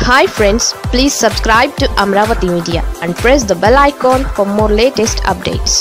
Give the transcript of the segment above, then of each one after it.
hi friends please subscribe to Amaravati media and press the bell icon for more latest updates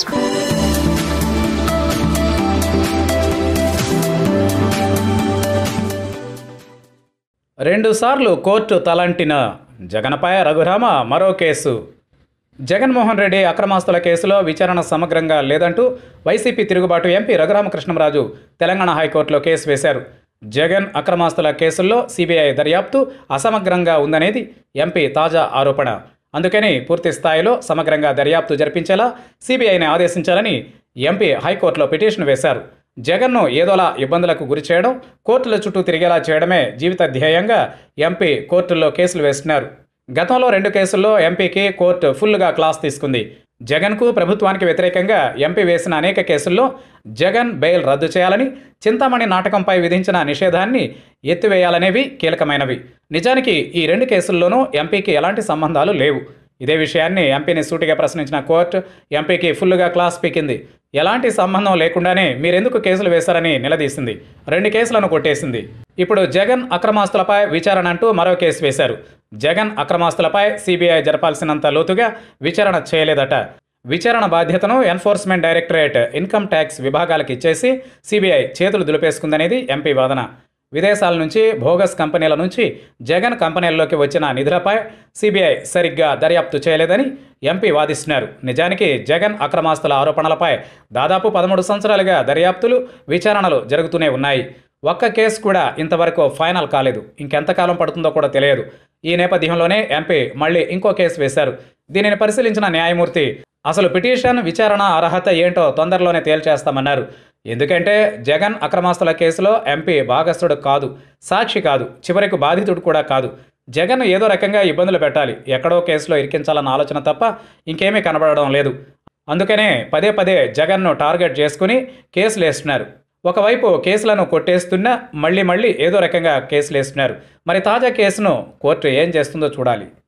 రెండుసార్లు court తలంటిన జగన్పై రఘురామ మరో case Jaganmohan Reddy అక్రమాస్తుల కేసులో విచారణ సమగ్రంగా లేదంటూ వైసీపీ తిరుగుబాటు ఎంపీ రఘురామకృష్ణంరాజు తెలంగాణ హైకోర్టులో కేసు వేశారు జగన్ అక్రమాస్తుల కేసుల్లో సిబిఐ దర్యాప్తు అసమగ్రంగా ఉందనేది ఎంపీ తాజా ఆరోపణ అందుకని పూర్తి స్థాయిలో సమగ్రంగా దర్యాప్తు జరిపించేలా సిబిఐని ఆదేశించాలని ఎంపీ హైకోర్టులో పిటిషన్ వేశారు జగన్ను ఏదోలా ఇబ్బందులకు గురి చేయడం కోర్టుల చుట్టూ తిరిగేలా చేయడమే జీవిత ధ్యేయంగా ఎంపీ కోర్టుల్లో కేసులు వేస్తున్నారు గతంలో రెండు కేసుల్లో ఎంపీకి కోర్టు ఫుల్గా క్లాస్ తీసుకుంది జగన్కు ప్రభుత్వానికి వ్యతిరేకంగా ఎంపీ వేసిన అనేక కేసుల్లో జగన్ బెయిల్ రద్దు చేయాలని చింతామణి నాటకంపై విధించిన నిషేధాన్ని ఎత్తివేయాలనేవి కీలకమైనవి నిజానికి ఈ రెండు కేసుల్లోనూ ఎంపీకి ఎలాంటి సంబంధాలు లేవు ఇదే విషయాన్ని ఎంపీని సూటిగా ప్రశ్నించిన కోర్టు ఎంపీకి ఫుల్గా క్లాస్ పీకింది ఎలాంటి సంబంధం లేకుండానే మీరెందుకు కేసులు వేశారని నిలదీసింది రెండు కేసులను కొట్టేసింది ఇప్పుడు జగన్ అక్రమాస్తులపై విచారణ అంటూ మరో కేసు వేశారు జగన్ అక్రమాస్తులపై సిబిఐ జరపాల్సినంత లోతుగా విచారణ చేయలేదట విచారణ బాధ్యతను ఎన్ఫోర్స్మెంట్ డైరెక్టరేట్ ఇన్కమ్ ట్యాక్స్ విభాగాలకు ఇచ్చేసి సిబిఐ చేతులు దులిపేసుకుందనేది ఎంపీ వాదన విదేశాల నుంచి భోగస్ కంపెనీల నుంచి జగన్ కంపెనీల్లోకి వచ్చిన నిధులపై సిబిఐ సరిగ్గా దర్యాప్తు చేయలేదని ఎంపీ వాదిస్తున్నారు నిజానికి జగన్ అక్రమాస్తుల ఆరోపణలపై దాదాపు పదమూడు సంవత్సరాలుగా దర్యాప్తులు విచారణలు జరుగుతూనే ఉన్నాయి ఒక్క కేసు కూడా ఇంతవరకు ఫైనల్ కాలేదు ఇంకెంతకాలం పడుతుందో కూడా తెలియదు ఈ నేపథ్యంలోనే ఎంపీ మళ్ళీ ఇంకో కేసు వేశారు దీనిని పరిశీలించిన న్యాయమూర్తి అసలు పిటిషన్ విచారణ అర్హత ఏంటో తొందరలోనే తేల్చేస్తామన్నారు ఎందుకంటే జగన్ అక్రమాస్తుల కేసులో ఎంపీ భాగస్థుడు కాదు సాక్షి కాదు చివరికి బాధితుడు కూడా కాదు జగన్ ఏదో రకంగా ఇబ్బందులు పెట్టాలి ఎక్కడో కేసులో ఇరికించాలన్న ఆలోచన తప్ప ఇంకేమీ కనబడడం లేదు అందుకనే పదే పదే జగన్ను టార్గెట్ చేసుకుని కేసులు వేస్తున్నారు ఒకవైపు కేసులను కొట్టేస్తున్నా మళ్ళీ మళ్ళీ ఏదో రకంగా కేసులు వేస్తున్నారు మరి తాజా కేసును కోర్టు ఏం చేస్తుందో చూడాలి